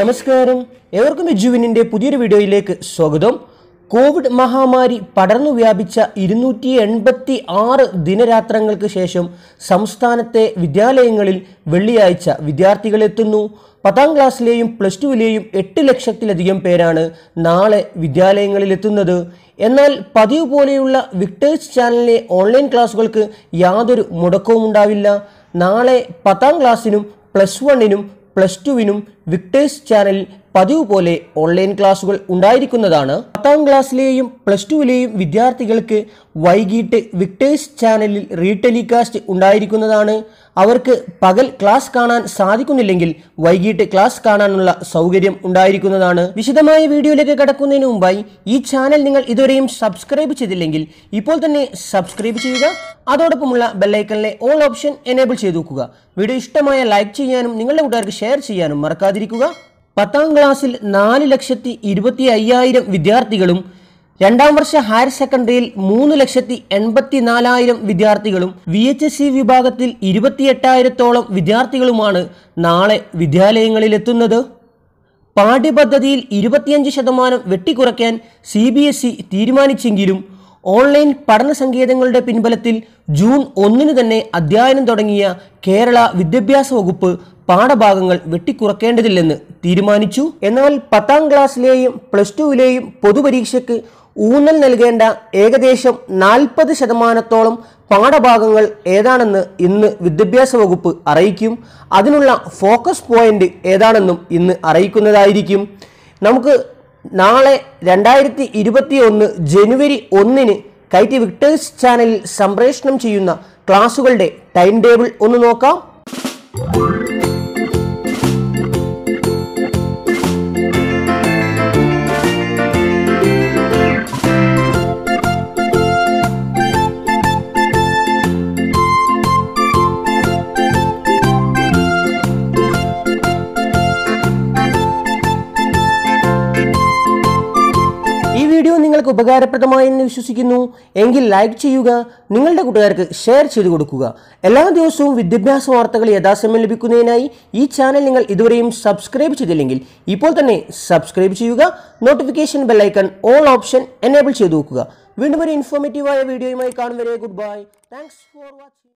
നമസ്കാരം ഏവർക്കും എജുവിനിൻ്റെ പുതിയൊരു വീഡിയോയിലേക്ക് സ്വാഗതം കോവിഡ് മഹാമാരി പടർന്നു വ്യാപിച്ച ഇരുന്നൂറ്റി എൺപത്തി ആറ് ദിനരാത്രങ്ങൾക്ക് ശേഷം സംസ്ഥാനത്തെ വിദ്യാലയങ്ങളിൽ വെള്ളിയാഴ്ച വിദ്യാർത്ഥികൾ എത്തുന്നു പത്താം ക്ലാസ്സിലെയും പ്ലസ് ടുവിലെയും എട്ട് ലക്ഷത്തിലധികം പേരാണ് നാളെ വിദ്യാലയങ്ങളിൽ എത്തുന്നത് എന്നാൽ പതിവ് പോലെയുള്ള വിക്ടേഴ്സ് ചാനലിലെ ഓൺലൈൻ ക്ലാസ്സുകൾക്ക് യാതൊരു മുടക്കവും ഉണ്ടാവില്ല നാളെ പത്താം ക്ലാസ്സിനും പ്ലസ് വണ്ണിനും പ്ലസ് ടുവിനും വിക്ടേഴ്സ് ചാനലിൽ പതിവ് പോലെ ഓൺലൈൻ ക്ലാസുകൾ ഉണ്ടായിരിക്കുന്നതാണ് പത്താം ക്ലാസ്സിലെയും പ്ലസ് ടുവിലെയും വിദ്യാർത്ഥികൾക്ക് വൈകിട്ട് വിക്ടേഴ്സ് ചാനലിൽ റീടെലികാസ്റ്റ് ഉണ്ടായിരിക്കുന്നതാണ് അവർക്ക് പകൽ ക്ലാസ് കാണാൻ സാധിക്കുന്നില്ലെങ്കിൽ വൈകിട്ട് ക്ലാസ് കാണാനുള്ള സൗകര്യം ഉണ്ടായിരിക്കുന്നതാണ് വിശദമായ വീഡിയോയിലേക്ക് കടക്കുന്നതിന് മുമ്പായി ഈ ചാനൽ നിങ്ങൾ ഇതുവരെയും സബ്സ്ക്രൈബ് ചെയ്തില്ലെങ്കിൽ ഇപ്പോൾ തന്നെ സബ്സ്ക്രൈബ് ചെയ്യുക അതോടൊപ്പമുള്ള ബെല്ലൈക്കണിലെ ഓൾ ഓപ്ഷൻ എനേബിൾ ചെയ്തു വെക്കുക വീഡിയോ ഇഷ്ടമായ ലൈക്ക് ചെയ്യാനും നിങ്ങളുടെ കൂട്ടുകാർക്ക് ഷെയർ ചെയ്യാനും മറക്കാതിരിക്കുക പത്താം ക്ലാസ്സിൽ നാല് ലക്ഷത്തി ഇരുപത്തി അയ്യായിരം വിദ്യാർത്ഥികളും രണ്ടാം വർഷ ഹയർ സെക്കൻഡറിയിൽ മൂന്ന് ലക്ഷത്തി എൺപത്തി നാലായിരം വിദ്യാർത്ഥികളും വി എച്ച് എസ് സി വിഭാഗത്തിൽ ഇരുപത്തിയെട്ടായിരത്തോളം വിദ്യാർത്ഥികളുമാണ് നാളെ വിദ്യാലയങ്ങളിൽ എത്തുന്നത് പാഠ്യപദ്ധതിയിൽ ഇരുപത്തിയഞ്ച് ശതമാനം വെട്ടിക്കുറയ്ക്കാൻ സി ബി എസ് ഇ തീരുമാനിച്ചെങ്കിലും ഓൺലൈൻ പഠന സങ്കേതങ്ങളുടെ പിൻബലത്തിൽ ജൂൺ ഒന്നിന് തന്നെ അധ്യയനം തുടങ്ങിയ കേരള വിദ്യാഭ്യാസ വകുപ്പ് പാഠഭാഗങ്ങൾ വെട്ടിക്കുറക്കേണ്ടതില്ലെന്ന് തീരുമാനിച്ചു എന്നാൽ പത്താം ക്ലാസ്സിലെയും പ്ലസ് ടുവിലെയും പൊതുപരീക്ഷയ്ക്ക് ഊന്നൽ നൽകേണ്ട ഏകദേശം നാൽപ്പത് ശതമാനത്തോളം പാഠഭാഗങ്ങൾ ഏതാണെന്ന് ഇന്ന് വിദ്യാഭ്യാസ വകുപ്പ് അറിയിക്കും അതിനുള്ള ഫോക്കസ് പോയിന്റ് ഏതാണെന്നും ഇന്ന് അറിയിക്കുന്നതായിരിക്കും നമുക്ക് നാളെ രണ്ടായിരത്തി ഇരുപത്തി ഒന്ന് ജനുവരി ഒന്നിന് കൈറ്റി വിക്ടേഴ്സ് ചാനലിൽ സംപ്രേഷണം ചെയ്യുന്ന ക്ലാസുകളുടെ ടൈം ടേബിൾ ഒന്ന് നോക്കാം ഈ വീഡിയോ നിങ്ങൾക്ക് ഉപകാരപ്രദമായി എന്ന് വിശ്വസിക്കുന്നു എങ്കിൽ ലൈക്ക് ചെയ്യുക നിങ്ങളുടെ കൂട്ടുകാർക്ക് ഷെയർ ചെയ്തു കൊടുക്കുക എല്ലാ ദിവസവും വിദ്യാഭ്യാസ വാർത്തകൾ യഥാസമയം ലഭിക്കുന്നതിനായി ഈ ചാനൽ നിങ്ങൾ ഇതുവരെയും സബ്സ്ക്രൈബ് ചെയ്തില്ലെങ്കിൽ ഇപ്പോൾ തന്നെ സബ്സ്ക്രൈബ് ചെയ്യുക notification bell icon all option enable ചെയ്തു വെക്കുക വീണ്ടും ഒരു ഇൻഫോർമേറ്റീവായ വീഡിയോയുമായി കാണും വരെ good bye thanks for watching